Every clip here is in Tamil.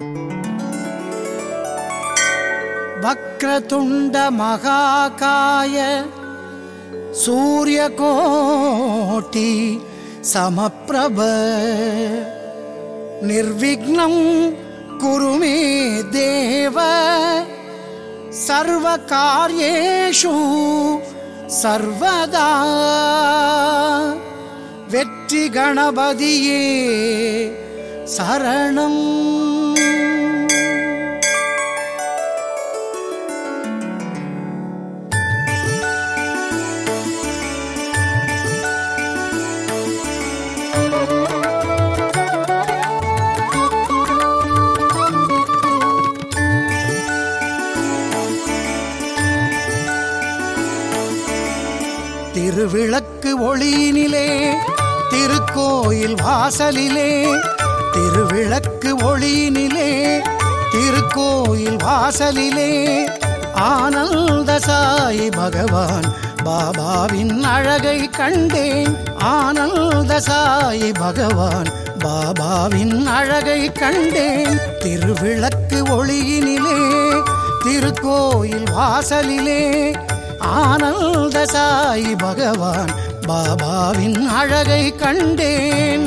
வக்ரதுண்ட மகாகாய சூரியகோட்டி சமப்பிரப நிர்விக்னம் குருமே தேவ சர்வகாரியேஷு சர்வதா வெற்றி கணபதியே சரணம் திருவிளக்கு ஒளியினிலே திருக்கோயில் வாசலிலே திருவிளக்கு ஒளியினிலே திருக்கோயில் வாசலிலே ஆனந்த சாய் பகவான் பாபாவின் அழகை கண்டேன் ஆனந்த சாய் பகவான் பாபாவின் அழகை கண்டேன் திருவிளக்கு ஒளியினிலே திருக்கோயில் வாசலிலே ஆனந்த சாய் பகவான் பாபாவின் அழகை கண்டேன்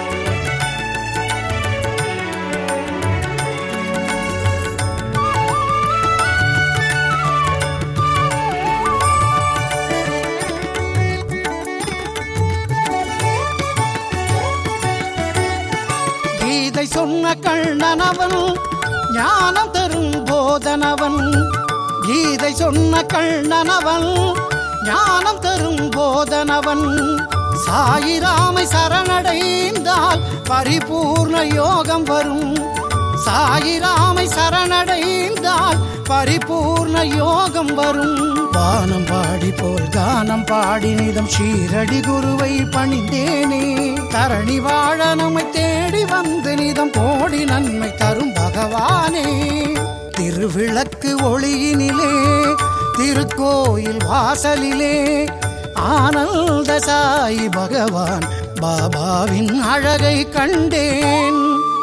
கீதை சொன்ன கண்ணனவன் ஞானம் தரும் போதனவன் கீதை சொன்ன கண்ணனவன் ஞானம் தரும் போதனவன் சாயிராமை சரணடைந்தால் பரிபூர்ண யோகம் வரும் சாயிராமை சரணடைந்தால் பரிபூர்ண யோகம் வரும் வானம் பாடி போல் கானம் பாடி நிதம் ஷீரடி குருவை பணிந்தேனே தரணி வாழ நம்மை தேடி வந்து நிதம் கோடி நன்மை தரும் பகவானே திருவிளக்கு ஒளியினிலே திருக்கோயில் வாசலிலே ஆனந்த சாய் பகவான் பாபாவின் அழகை கண்டேன்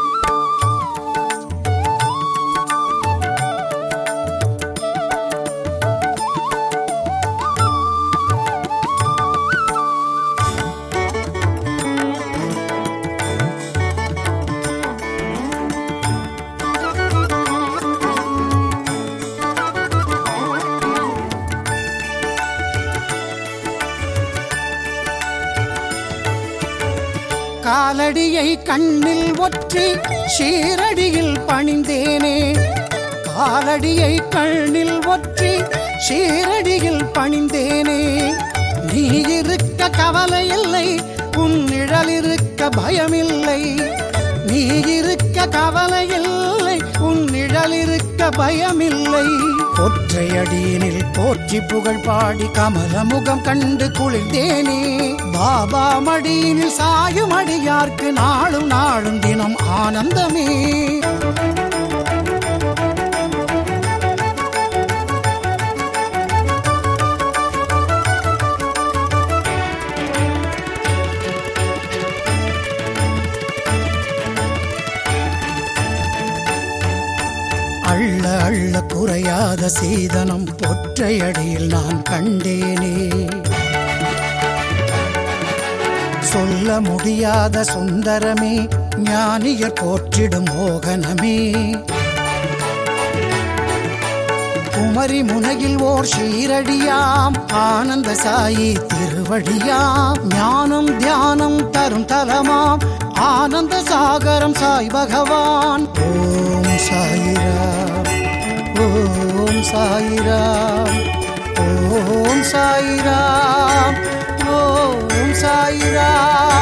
காலடியை கண்ணில் ஒற்றி ஷீரடியில் பணிந்தேனே காலடியை கண்ணில் ஒற்றி ஷீரடியில் பணிந்தேனே நீ இருக்க கவலை இல்லை உன் நிழல் இருக்க பயமில்லை நீ இருக்க கவலை இல்லை உன் நிழல் இருக்க பயமில்லை ஒற்றையடியினில் போற்றி புகழ் பாடி கமல முகம் கண்டு குளிர்ந்தேனே பாபா மடியினில் சாயும் அடியார்க்கு நாளும் நாளும் தினம் ஆனந்தமே அள்ள அள்ள குறையாத சீதனம் பொற்றையடியில் நான் கண்டேனே சொல்ல முடியாத சுந்தரமே ஞானியர் போற்றிடும் மோகனமே குமரி முனையில் ஓர் ஷீரடியாம் ஆனந்த சாயி திருவடியாம் ஞானம் தியானம் தரும் தலமாம் ஆனந்த சாகரம் சாய் பகவான் ஓம் சாயிராம் ஓம் சாயிராம் ஓம் சாயிராம் ஓம் சாயிராம்